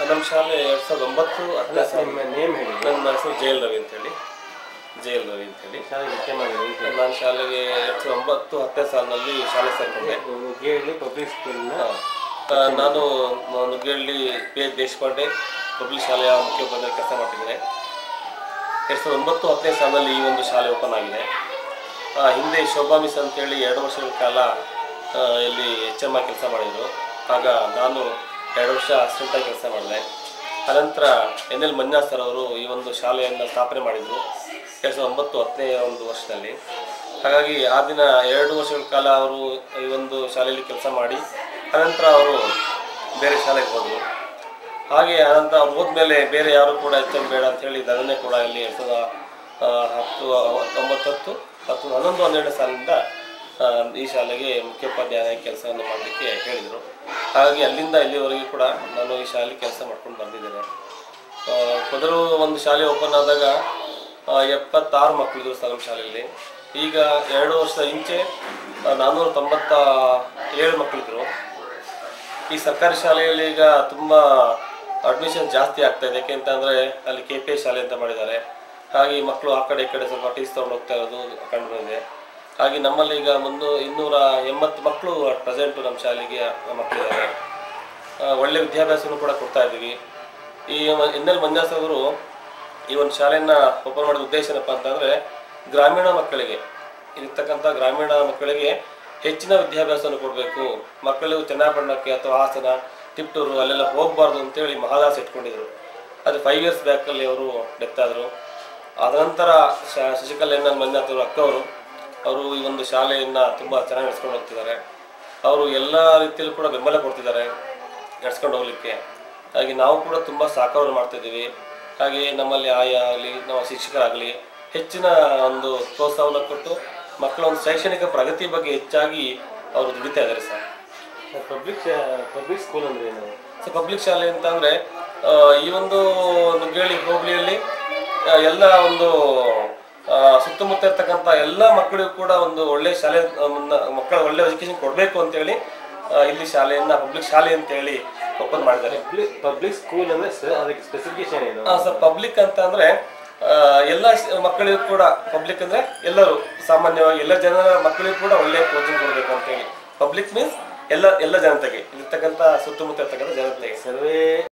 ನಮ್ಮ ಶಾಲೆ ಎರಡ್ ಸಾವಿರದ ಒಂಬತ್ತು ಹತ್ತನೇ ನಿಮ್ಮ ನೇಮ್ ಹೇಳಿ ನನ್ನ ಹೆಸರು ಜಯಲ್ ರವಿ ಅಂತೇಳಿ ಜಯಲ್ ರವಿ ಅಂತೇಳಿ ಶಾಲೆಗೆ ಹೆಚ್ಚೆ ಮಾಡಿ ನಾನು ಶಾಲೆಗೆ ಎರಡ್ ಸಾವಿರದ ಒಂಬತ್ತು ಹತ್ತನೇ ಸಾಲಿನಲ್ಲಿ ಶಾಲೆ ಸೇರ್ಕೊಂಡೆ ಗೇಡ್ಲಿ ಪಬ್ಲಿಕ್ ಸ್ಕೂಲ್ನ ಆ, ನಾನು Nuggehalli P H Deshpande public ಶಾಲೆಯ ಮುಖ್ಯೋಪಾಧ್ಯಾಯ ಕೆಲಸ ಮಾಡ್ತಿದ್ದೇನೆ ಎರಡು ಸಾವಿರದ ಒಂಬತ್ತು ಹತ್ತನೇ ಸಾಲಿನಲ್ಲಿ ಈ ಒಂದು ಶಾಲೆ ಓಪನ್ ಆಗಿದೆ ಆ, ಹಿಂದೆ ಶೋಭಾ ಮಿಸ್ ಅಂತೇಳಿ ಎರಡು ವರ್ಷಗಳ ಕಾಲ ಆ, ಇಲ್ಲಿ ಎಚ್ ಎಮ್ ಕೆಲಸ ಮಾಡಿದರು ಆಗ ನಾನು ಎರಡು ವರ್ಷ ಅಸಿಸ್ಟೆಂಟಾಗಿ ಕೆಲಸ ಮಾಡಿದೆ ಅನಂತರ ಎನ್ ಎಲ್ ಮಂಜುನಾಥ್ ಸರ್ ಅವರು ಈ ಒಂದು ಶಾಲೆಯನ್ನು ಸ್ಥಾಪನೆ ಮಾಡಿದರು ಎರಡು ಸಾವಿರದ ಒಂಬತ್ತು ಹತ್ತನೇ ಒಂದು ವರ್ಷದಲ್ಲಿ ಹಾಗಾಗಿ ಆ ದಿನ ಎರಡು ವರ್ಷಗಳ ಕಾಲ ಅವರು ಈ ಒಂದು ಶಾಲೆಯಲ್ಲಿ ಕೆಲಸ ಮಾಡಿ ಅನಂತರ ಅವರು ಬೇರೆ ಶಾಲೆಗೆ ಹೋದರು ಹಾಗೆ ಅನಂತರ ಅವ್ರು ಹೋದ್ಮೇಲೆ ಬೇರೆ ಯಾರು ಕೂಡ ಎಚ್ ಬೇಡ ಅಂತ ಹೇಳಿ ಅದನ್ನೇ ಕೂಡ ಇಲ್ಲಿ ಎರಡು ಸಾವಿರದ ಆ, ಹತ್ತು ಒಂಬತ್ತು ಹತ್ತು ಹತ್ತು ಹನ್ನೊಂದು ಹನ್ನೆರಡು ಸಾಲಿನಿಂದ ಆ, ಈ ಶಾಲೆಗೆ ಮುಖ್ಯೋಪಾಧ್ಯಾಯ ಕೆಲಸವನ್ನು ಮಾಡಲಿಕ್ಕೆ ಹೇಳಿದರು ಹಾಗಾಗಿ ಅಲ್ಲಿಂದ ಇಲ್ಲಿವರೆಗೂ ಕೂಡ ನಾನು ಈ ಶಾಲೆಯಲ್ಲಿ ಕೆಲಸ ಮಾಡ್ಕೊಂಡು ಬಂದಿದ್ದೇನೆ ಆ, ಮೊದಲು ಒಂದು ಶಾಲೆ ಓಪನ್ ಆದಾಗ ಆ, ಎಪ್ಪತ್ತಾರು ಮಕ್ಕಳಿದ್ರು ಸರ್ ನಮ್ಮ ಶಾಲೆಯಲ್ಲಿ ಈಗ ಎರಡು ವರ್ಷದ ಇಂಚೆ ಆ, ನಾನ್ನೂರ ತೊಂಬತ್ತ ಏಳು ಮಕ್ಕಳಿದ್ರು ಈ ಸರ್ಕಾರಿ ಶಾಲೆಯಲ್ಲಿ ಈಗ ತುಂಬ ಅಡ್ಮಿಷನ್ ಜಾಸ್ತಿ ಆಗ್ತಾ ಇದೆ ಯಾಕೆಂತಂದರೆ ಅಲ್ಲಿ ಕೆ ಪಿ ಎಸ್ ಶಾಲೆ ಅಂತ ಮಾಡಿದ್ದಾರೆ ಹಾಗೆ ಈ ಮಕ್ಕಳು ಆ ಕಡೆ ಈ ಕಡೆ ಸ್ವಲ್ಪ ಟೀಸ್ ತೊಗೊಂಡು ಹೋಗ್ತಾ ಇರೋದು ಕಂಡು ಬಂದಿದೆ ಹಾಗೆ ನಮ್ಮಲ್ಲಿ ಈಗ ಮುನ್ನೂ ಇನ್ನೂರ ಎಂಬತ್ತು ಮಕ್ಕಳು ಪ್ರೆಸೆಂಟು ನಮ್ಮ ಶಾಲೆಗೆ ಮಕ್ಕಳಿದ್ದಾರೆ ಆ, ಒಳ್ಳೆ ವಿದ್ಯಾಭ್ಯಾಸವನ್ನು ಕೂಡ ಕೊಡ್ತಾ ಇದ್ದೀವಿ ಈ ಎನ್ ಎಲ್ ಮಂಜಾಸ್ ಅವರು ಈ ಒಂದು ಶಾಲೆಯನ್ನು ಓಪನ್ ಮಾಡಿದ ಉದ್ದೇಶ ಏನಪ್ಪ ಅಂತಂದರೆ ಗ್ರಾಮೀಣ ಮಕ್ಕಳಿಗೆ ಇರ್ತಕ್ಕಂಥ ಗ್ರಾಮೀಣ ಮಕ್ಕಳಿಗೆ ಹೆಚ್ಚಿನ ವಿದ್ಯಾಭ್ಯಾಸವನ್ನು ಕೊಡಬೇಕು ಮಕ್ಕಳು ಚನ್ನಪಟ್ಟಣಕ್ಕೆ ಅಥವಾ ಹಾಸನ ತಿಪ್ಟೂರು ಅಲ್ಲೆಲ್ಲ ಹೋಗಬಾರ್ದು ಅಂತೇಳಿ ಮಹಾದಾಸ ಇಟ್ಕೊಂಡಿದ್ರು ಅದು ಫೈವ್ ಇಯರ್ಸ್ ಬ್ಯಾಕಲ್ಲಿ ಅವರು ಡೆತ್ ಆದರು ಆದನಂತರ ಶ ಶಶಿಕಲಾ ಎನ್ ಎಲ್ ಮಂಜುನಾಥ್ ಅವರು ಅಕ್ಕವರು ಅವರು ಈ ಒಂದು ಶಾಲೆಯನ್ನು ತುಂಬ ಚೆನ್ನಾಗಿ ನಡೆಸ್ಕೊಂಡು ಹೋಗ್ತಿದ್ದಾರೆ ಅವರು ಎಲ್ಲ ರೀತಿಯಲ್ಲೂ ಕೂಡ ಬೆಂಬಲ ಕೊಡ್ತಿದ್ದಾರೆ ನಡ್ಸ್ಕೊಂಡು ಹೋಗ್ಲಿಕ್ಕೆ ಹಾಗೆ ನಾವು ಕೂಡ ತುಂಬ ಸಹಕಾರವನ್ನು ಮಾಡ್ತಿದ್ದೀವಿ ಹಾಗೆ ನಮ್ಮಲ್ಲಿ ಆಯಾ ಆಗಲಿ ನಮ್ಮ ಶಿಕ್ಷಕರಾಗಲಿ ಹೆಚ್ಚಿನ ಒಂದು ಪ್ರೋತ್ಸಾಹವನ್ನು ಕೊಟ್ಟು ಮಕ್ಕಳ ಒಂದು ಶೈಕ್ಷಣಿಕ ಪ್ರಗತಿ ಬಗ್ಗೆ ಹೆಚ್ಚಾಗಿ ಅವರು ದುಡಿತಾ ಇದ್ದಾರೆ ಸರ್ ಪಬ್ಲಿಕ್ ಪಬ್ಲಿಕ್ ಸ್ಕೂಲ್ ಅಂದ್ರೆ ಏನು ಸೊ ಪಬ್ಲಿಕ್ ಶಾಲೆ ಅಂತ ಅಂದರೆ ಈ ಒಂದು ನುಗ್ಗೇಳಿ ಹೋಬಳಿಯಲ್ಲಿ ಆ, ಎಲ್ಲ ಒಂದು ಆ, ಸುತ್ತಮುತ್ತ ಇರ್ತಕ್ಕಂಥ ಎಲ್ಲ ಮಕ್ಕಳಿಗೂ ಕೂಡ ಒಂದು ಒಳ್ಳೆ ಶಾಲೆ ಆ, ಮುನ್ನ- ಮಕ್ಕಳ ಒಳ್ಳೆ ಎಜುಕೇಶನ್ ಕೊಡಬೇಕು ಅಂತೇಳಿ ಆ, ಇಲ್ಲಿ ಶಾಲೆಯನ್ನ ಪಬ್ಲಿಕ್ ಶಾಲೆ ಅಂತೇಳಿ ಓಪನ್ ಮಾಡಿದ್ದಾರೆ ಪಬ್ಲಿಕ್ ಪಬ್ಲಿಕ್ ಸ್ಕೂಲ್ ಅಂದ್ರೆ ಸರ್ ಅದಕ್ಕೆ ಸ್ಪೆಸಿಫಿಕೇಶನ್ ಏನು ಸರ್ ಪಬ್ಲಿಕ್ ಅಂತ ಅಂದ್ರೆ ಆ, ಎಲ್ಲ ಶ- ಮಕ್ಕಳಿಗೂ ಕೂಡ ಪಬ್ಲಿಕ್ ಅಂದ್ರೆ ಎಲ್ಲರೂ ಸಾಮಾನ್ಯವಾಗಿ ಎಲ್ಲ ಜನರ ಮಕ್ಕಳಿಗೂ ಕೂಡ ಒಳ್ಳೆ ಕೋಚಿಂಗ್ ಕೊಡಬೇಕು ಅಂತೇಳಿ ಪಬ್ಲಿಕ್ ಮೀನ್ಸ್ ಎಲ್ಲ ಎಲ್ಲ ಜನತೆಗೆ ಇರ್ತಕ್ಕಂಥ ಸುತ್ತಮುತ್ತ ಇರ್ತಕ್ಕಂಥ ಜನತೆಗೆ ಸರ್ವೇ